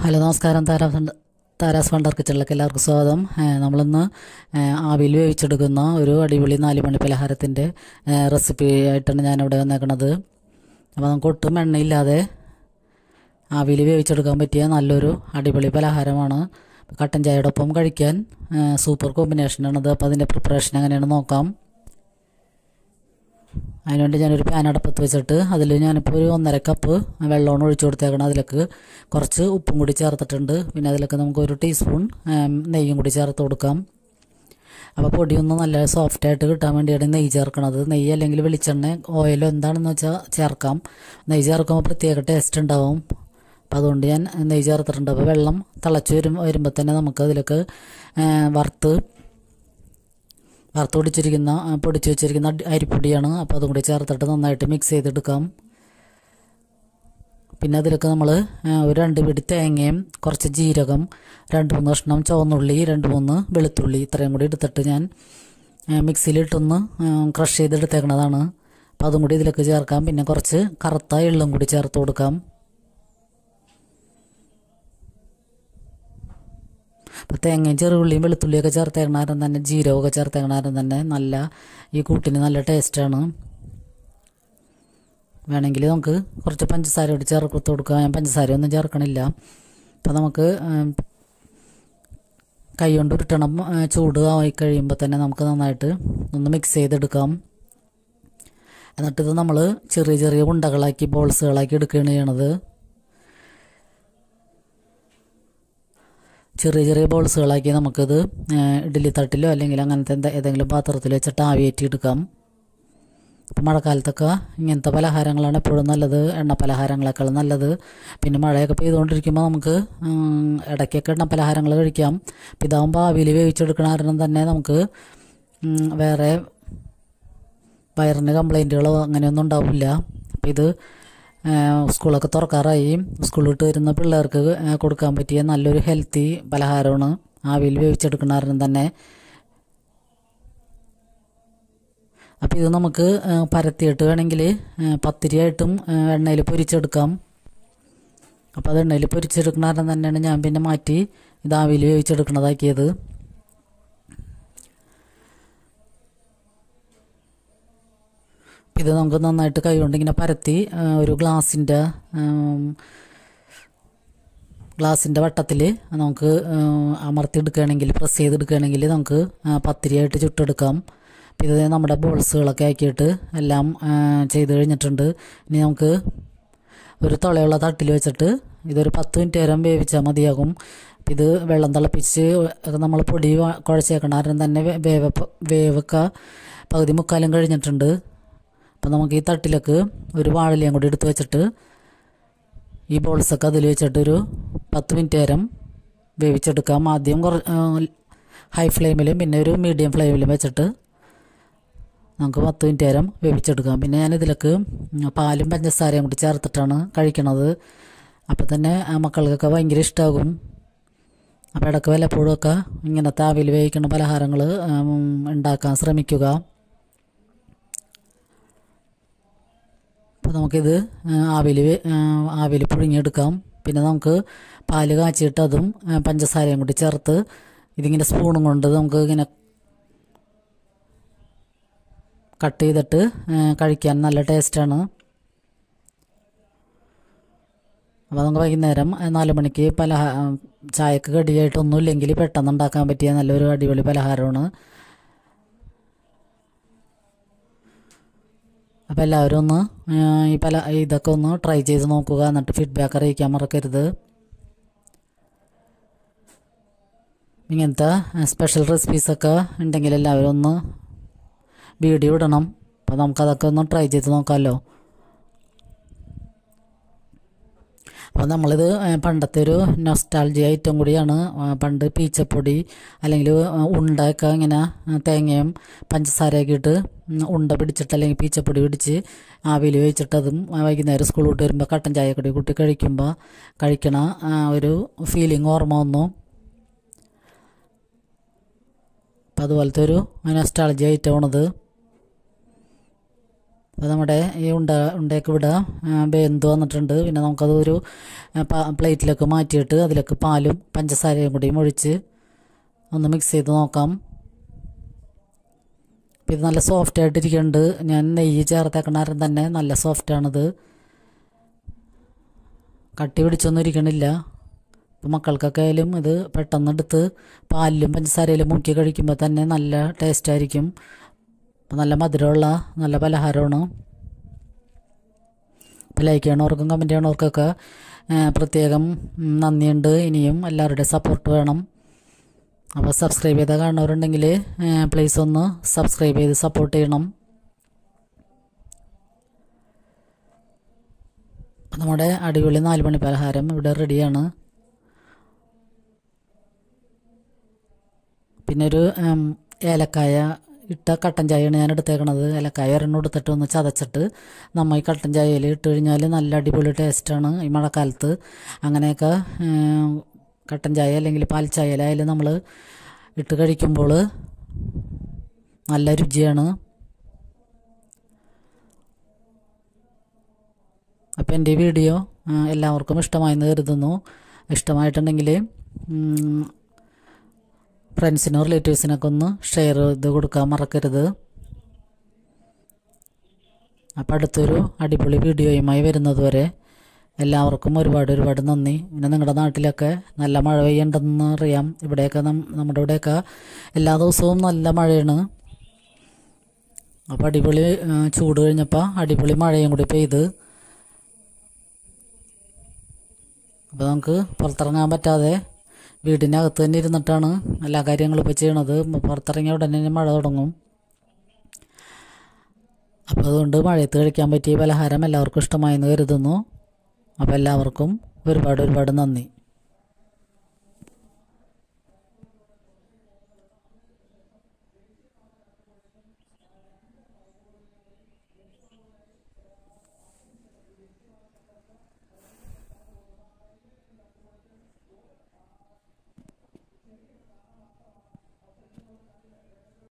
hello നമസ്കാരം താരാ fund Tara's funder കിച്ചണിലേക്ക് എല്ലാവർക്കും സ്വാഗതം ഏഹ് നമ്മളിന്ന് ഏഹ് ആവിയിൽ വേവിച്ചെടുക്കുന്ന ഒരു അടിപൊളി നാല് മണി പലഹാരത്തിൻ്റെ ഏഹ് റെസിപ്പി ആയിട്ടാണ് ഞാനിവിടെ വന്നേക്കണത് അപ്പോൾ നമുക്ക് ഒട്ടും എണ്ണയില്ലാതെ ആവിയിൽ വേവിച്ചെടുക്കാൻ പറ്റിയ നല്ലൊരു അടിപൊളി പലഹാരമാണ് കട്ടൻ ചായയുടെ ഒപ്പം കഴിക്കാൻ ഏഹ് സൂപ്പർ കോമ്പിനേഷനാണത് അപ്പോൾ അതിൻ്റെ പ്രിപ്പറേഷൻ എങ്ങനെയാണ് നോക്കാം അതിനുവേണ്ടി ഞാനൊരു പാൻ അടപ്പത്ത് വെച്ചിട്ട് അതിൽ ഞാനിപ്പോൾ ഒരു ഒന്നര കപ്പ് വെള്ളമാണ് ഒഴിച്ചു കൊടുത്തേക്കണം അതിലേക്ക് കുറച്ച് ഉപ്പും കൂടി ചേർത്തിട്ടുണ്ട് പിന്നെ അതിലേക്ക് നമുക്ക് ഒരു ടീസ്പൂൺ ഏം, നെയ്യും കൂടി ചേർത്ത് കൊടുക്കാം അപ്പോൾ പൊടിയൊന്ന് നല്ല സോഫ്റ്റായിട്ട് കിട്ടാൻ വേണ്ടിയാണ് നെയ്യ് ചേർക്കണത് നെയ്യ് അല്ലെങ്കിൽ വെളിച്ചെണ്ണ ഓയിലോ എന്താണെന്ന് വെച്ചാൽ ചേർക്കാം നെയ്യ് ചേർക്കുമ്പോൾ പ്രത്യേക ടേസ്റ്റ് ഉണ്ടാവും അപ്പോൾ അതുകൊണ്ട് ഞാൻ നെയ്യ് ചേർത്തിട്ടുണ്ട് അപ്പോൾ വെള്ളം തിളച്ച് വരും വരുമ്പോൾ തന്നെ നമുക്ക് അതിലേക്ക് ഏ, വറുത്ത് വറുത്ത് പൊടിച്ചിരിക്കുന്ന ആ, പൊടിച്ച് വെച്ചിരിക്കുന്ന അടി- അരിപ്പൊടിയാണ് അപ്പോൾ അതും കൂടി ചേർത്തിട്ട് നന്നായിട്ട് മിക്സ് ചെയ്തെടുക്കാം പിന്നെ അതിലേക്ക് നമ്മൾ ഒരു രണ്ട് പിടി തേങ്ങയും കുറച്ച് ജീരകം രണ്ട് മൂന്ന് കഷ്ണം ചുവന്നുള്ളി രണ്ട് മൂന്ന് വെളുത്തുള്ളി ഇത്രയും കൂടി എടുത്തിട്ട് ഞാൻ ആ, മിക്സിയിലിട്ടൊന്ന് ക്രഷ് ചെയ്തെടുത്തേക്കണതാണ് അപ്പോൾ അതും കൂടി ഇതിലേക്ക് ചേർക്കാം പിന്നെ കുറച്ച് കറുത്ത എള്ളും കൂടി ചേർത്ത് കൊടുക്കാം അപ്പോൾ തേങ്ങയും ചെറുള്ളിയും വെളുത്തുള്ളിയൊക്കെ ചേർത്തേക്കണാരം തന്നെ ജീരകമൊക്കെ ചേർത്തേക്കണാരം തന്നെ നല്ല ഈ കൂട്ടിന് നല്ല ടേസ്റ്റാണ് വേണമെങ്കിൽ നമുക്ക് കുറച്ച് പഞ്ചസാര കൂടി ചേർത്ത് കൊടുക്കാം ഞാൻ പഞ്ചസാര ഒന്നും ചേർക്കണില്ല അപ്പോൾ നമുക്ക് ഉം, കൈ കൊണ്ട് ഉരുട്ടണം ആ, ചൂട് ആയി കഴിയുമ്പോൾ തന്നെ നമുക്ക് നന്നായിട്ട് ഒന്ന് മിക്സ് ചെയ്തെടുക്കാം എന്നിട്ട് ഇത് നമ്മൾ ചെറിയ ചെറിയ ഉണ്ടകളാക്കി ബോൾസുകളാക്കി എടുക്കുകയാണ് ചെയ്യണത് ചെറിയ ചെറിയ ബോൾസുകളാക്കി നമുക്കിത് ഏഹ്, ഇഡ്ഡലി തട്ടിലോ അല്ലെങ്കിൽ അങ്ങനത്തെ എന്താ ഏതെങ്കിലും പാത്രത്തിൽ വെച്ചിട്ട് ആവിയേറ്റി എടുക്കാം ഇപ്പം മഴക്കാലത്തൊക്കെ ഇങ്ങനത്തെ പലഹാരങ്ങളാണ് എപ്പോഴും നല്ലത് എണ്ണ പലഹാരങ്ങളെക്കാളും നല്ലത് പിന്നെ മഴയൊക്കെ പെയ്തുകൊണ്ടിരിക്കുമ്പോൾ നമുക്ക് ഉം, ഇടയ്ക്കൊക്കെ എണ്ണ പലഹാരങ്ങൾ കഴിക്കാം അപ്പം ഇതാകുമ്പോൾ ആവിയിൽ വേവിച്ചെടുക്കണ കാരണം തന്നെ നമുക്ക് ഉം, വേറെ വയറിന് കംപ്ലൈൻറ്റുകളോ അങ്ങനെയൊന്നും ഉണ്ടാവില്ല അപ്പം ഇത് ഏഹ്, സ്കൂളൊക്കെ തുറക്കാറായി സ്കൂൾ വിട്ട് വരുന്ന പിള്ളേർക്ക് ഏഹ്, കൊടുക്കാൻ പറ്റിയ നല്ലൊരു ഹെൽത്തി പലഹാരമാണ് ആവിയിൽ വേവിച്ചെടുക്കണ കാരണം തന്നെ അപ്പോൾ ഇത് നമുക്ക് ഏഹ്, പരത്തിയിട്ട് വേണമെങ്കിൽ ഏഹ്, പത്തിരിയായിട്ടും ഏഹ്, എണ്ണയിൽ പൊരിച്ചെടുക്കാം അപ്പോൾ അത് എണ്ണയിൽ പൊരിച്ചെടുക്കണ കാരണം തന്നെയാണ് ഞാൻ പിന്നെ മാറ്റി ഇത് ആവിയിൽ വേവിച്ചെടുക്കണതാക്കിയത് ഇത് നമുക്ക് നന്നായിട്ട് കൈകൊണ്ട് ഇങ്ങനെ പരത്തി ആ, ഒരു ഗ്ലാസിൻ്റെ ഗ്ലാസിൻ്റെ വട്ടത്തിൽ നമുക്ക് ആ, അമർത്തിയെടുക്കുകയാണെങ്കിൽ പ്രസ് ചെയ്തെടുക്കുകയാണെങ്കിൽ നമുക്ക് ആ, പത്തിരിയായിട്ട് ചുട്ടെടുക്കാം അപ്പം ഇത് നമ്മുടെ ബോൾസുകളൊക്കെ ആക്കിയിട്ട് എല്ലാം ആ, ചെയ്ത് കഴിഞ്ഞിട്ടുണ്ട് ഇനി നമുക്ക് ഒരു തുളയുള്ള തട്ടിൽ വെച്ചിട്ട് ഇതൊരു പത്ത് മിനിറ്റ് നേരം വേവിച്ചാൽ മതിയാകും ഇത് വെള്ളം തിളപ്പിച്ച് നമ്മൾ പൊടി വ- കുഴച്ചേക്കണ കാരണം തന്നെ വേ- വേവ വേവൊക്കെ പകുതി മുക്കാലും കഴിഞ്ഞിട്ടുണ്ട് അപ്പം നമുക്ക് ഈ തട്ടിലേക്ക് ഒരു വാഴലയും കൂടി എടുത്ത് വെച്ചിട്ട് ഈ ബോൾസൊക്കെ അതിൽ വെച്ചിട്ട് ഒരു പത്ത് മിനിറ്റ് നേരം വേവിച്ചെടുക്കാം ആദ്യം കുറ ഹൈ ഫ്ലെയിമിലും പിന്നെ ഒരു മീഡിയം ഫ്ലെയിമിലും വെച്ചിട്ട് നമുക്ക് പത്ത് മിനിറ്റ് നേരം വേവിച്ചെടുക്കാം പിന്നെ ഞാൻ ഇതിലേക്ക് പാലും പഞ്ചസാരയും കൂടി ചേർത്തിട്ടാണ് കഴിക്കണത് അപ്പം തന്നെ ആ മക്കൾക്കൊക്കെ ഭയങ്കര ഇഷ്ടമാകും അപ്പോൾ ഇടയ്ക്ക് വല്ലപ്പോഴും ഒക്കെ ഇങ്ങനത്തെ ആവിയിൽ വേവിക്കുന്ന പലഹാരങ്ങൾ ഉണ്ടാക്കാൻ ശ്രമിക്കുക അപ്പോൾ നമുക്കിത് ആവിൽ ആവിൽ പുഴുങ്ങിയെടുക്കാം പിന്നെ നമുക്ക് പാല് കാച്ചിയിട്ട് അതും ആ, പഞ്ചസാരയും കൂടി ചേർത്ത് ഇതിങ്ങനെ സ്പൂണും കൊണ്ട് നമുക്ക് ഇങ്ങനെ കട്ട് ചെയ്തിട്ട് ആ, കഴിക്കാൻ നല്ല ടേസ്റ്റാണ് അപ്പോൾ നമുക്ക് വൈകുന്നേരം ആ, നാല് മണിക്ക് പലഹാ ആ, ചായക്ക് കടിയായിട്ടൊന്നും ഇല്ലെങ്കിൽ പെട്ടെന്ന് ഉണ്ടാക്കാൻ പറ്റിയ നല്ലൊരു അടിപൊളി പലഹാരമാണ് അപ്പോൾ എല്ലാവരും ഒന്ന് ആ, ഈ പല ഇതൊക്കെ ഒന്ന് ട്രൈ ചെയ്ത് നോക്കുക എന്നിട്ട് ഫീഡ്ബാക്ക് അറിയിക്കാൻ മറക്കരുത് ഇങ്ങനത്തെ സ്പെഷ്യൽ റെസിപ്പീസൊക്കെ ഉണ്ടെങ്കിൽ എല്ലാവരും ഒന്ന് വീഡിയോ ഇടണം അപ്പോൾ നമുക്കതൊക്കെ ഒന്ന് ട്രൈ ചെയ്ത് നോക്കാമല്ലോ അപ്പോൾ നമ്മളിത് ആ, പണ്ടത്തെ ഒരു നൊസ്റ്റാൾജി ഐറ്റം കൂടിയാണ് ആ, പണ്ട് പീച്ചപ്പൊടി അല്ലെങ്കിൽ ആ, ഉണ്ടയൊക്കെ ഇങ്ങനെ ആ, തേങ്ങയും പഞ്ചസാരയൊക്കെ ഇട്ട് ഉം, ഉണ്ട പിടിച്ചിട്ട് അല്ലെങ്കിൽ പീച്ചപ്പൊടി പിടിച്ച് ആവിയിൽ വെച്ചിട്ട് അതും ആ, വൈകുന്നേരം സ്കൂൾ വിട്ട് വരുമ്പോൾ കട്ടൻ ചായ കൂടി കൂട്ടി കഴിക്കുമ്പോൾ കഴിക്കണ ആ, ഒരു ഫീലിംഗ് ഓർമ്മ വന്നു അപ്പം അതുപോലത്തെ ഒരു നൊസ്റ്റാൾജി ഐറ്റമാണിത് അപ്പോൾ നമ്മുടെ ഈ ഉണ്ട ഉണ്ടയൊക്കെ ഇവിടെ ബെന്ത് വന്നിട്ടുണ്ട് പിന്നെ നമുക്കത് ഒരു ആ, പ- പ്ലേറ്റിലേക്ക് മാറ്റിയിട്ട് അതിലേക്ക് പാലും പഞ്ചസാരയും കൂടിയും ഒഴിച്ച് ഒന്ന് മിക്സ് ചെയ്ത് നോക്കാം അപ്പോൾ ഇത് നല്ല സോഫ്റ്റ് ആയിട്ടിരിക്കുന്നുണ്ട് ഞാൻ നെയ്യ് ചേർത്തേക്കണ കാരണം തന്നെ നല്ല സോഫ്റ്റാണിത് കട്ടി പിടിച്ചൊന്നും ഇരിക്കണില്ല ഇപ്പം മക്കൾക്കൊക്കെ ആയാലും ഇത് പെട്ടെന്ന് എടുത്ത് പാലിലും പഞ്ചസാരയിലും മുക്കി കഴിക്കുമ്പോൾ തന്നെ നല്ല ടേസ്റ്റ് ആയിരിക്കും അപ്പം നല്ല മധുരമുള്ള നല്ല പലഹാരമാണ് അപ്പോൾ ലൈക്ക് ചെയ്യണവർക്കും കമൻറ്റ് ചെയ്യണവർക്കൊക്കെ ആ, പ്രത്യേകം ഉം, നന്ദിയുണ്ട് ഇനിയും എല്ലാവരുടെയും സപ്പോർട്ട് വേണം അപ്പോൾ സബ്സ്ക്രൈബ് ചെയ്താൽ കാണുന്നവരുണ്ടെങ്കിൽ പ്ലീസ് ഒന്ന് സബ്സ്ക്രൈബ് ചെയ്ത് സപ്പോർട്ട് ചെയ്യണം അപ്പം നമ്മുടെ അടിപൊളി നാല് മണി പലഹാരം ഇവിടെ റെഡിയാണ് പിന്നെ ഒരു ഉം, ഏലക്കായ ഇട്ട കട്ടൻ ചായയാണ് ഞാൻ എടുത്തേക്കണത് ഏലക്കായ ഒരെണ്ണം എടുത്തിട്ട് ഒന്ന് ചതച്ചിട്ട് നമ്മൾ ഈ കട്ടൻ ചായയിൽ ഇട്ട് കഴിഞ്ഞാൽ നല്ല അടിപൊളി ടേസ്റ്റാണ് ഈ മഴക്കാലത്ത് അങ്ങനെയൊക്കെ ഉം, കട്ടൻ ചായ അല്ലെങ്കിൽ പാൽ ചായയിലായാലും നമ്മൾ ഇട്ട് കഴിക്കുമ്പോൾ നല്ല രുചിയാണ് അപ്പോൾ എൻ്റെ ഈ വീഡിയോ ആ, എല്ലാവർക്കും ഇഷ്ടമായെന്ന് കരുതുന്നു ഇഷ്ടമായിട്ടുണ്ടെങ്കിൽ ഉം, ഫ്രണ്ട്സിനോ റിലേറ്റീവ്സിനൊക്കെ ഒന്ന് ഷെയർ ചെയ്ത് കൊടുക്കാൻ മറക്കരുത് അപ്പം അടുത്തൊരു അടിപൊളി വീഡിയോയുമായി വരുന്നത് വരെ എല്ലാവർക്കും ഒരുപാട് ഒരുപാട് നന്ദി പിന്നെ നിങ്ങളുടെ നാട്ടിലൊക്കെ നല്ല മഴ പെയ്യണ്ടെന്ന് അറിയാം ഇവിടെയൊക്കെ നം നമ്മുടെ ഇവിടെയൊക്കെ എല്ലാ ദിവസവും നല്ല മഴയാണ് അപ്പോൾ അടിപൊളി ആ, ചൂട് കഴിഞ്ഞപ്പോൾ അടിപൊളി മഴയും കൂടി പെയ്ത് അപ്പോൾ നമുക്ക് പുറത്തിറങ്ങാൻ പറ്റാതെ വീടിനകത്ത് തന്നെ ഇരുന്നിട്ടാണ് എല്ലാ കാര്യങ്ങളും ഇപ്പോൾ ചെയ്യണത് പുറത്തിറങ്ങിയ ഉടനെ തന്നെ മഴ തുടങ്ങും അപ്പോൾ അതുകൊണ്ട് മഴയത്ത് കഴിക്കാൻ പറ്റിയ പലഹാരം എല്ലാവർക്കും ഇഷ്ടമായെന്ന് കരുതുന്നു അപ്പോൾ എല്ലാവർക്കും ഒരുപാട് ഒരുപാട് നന്ദി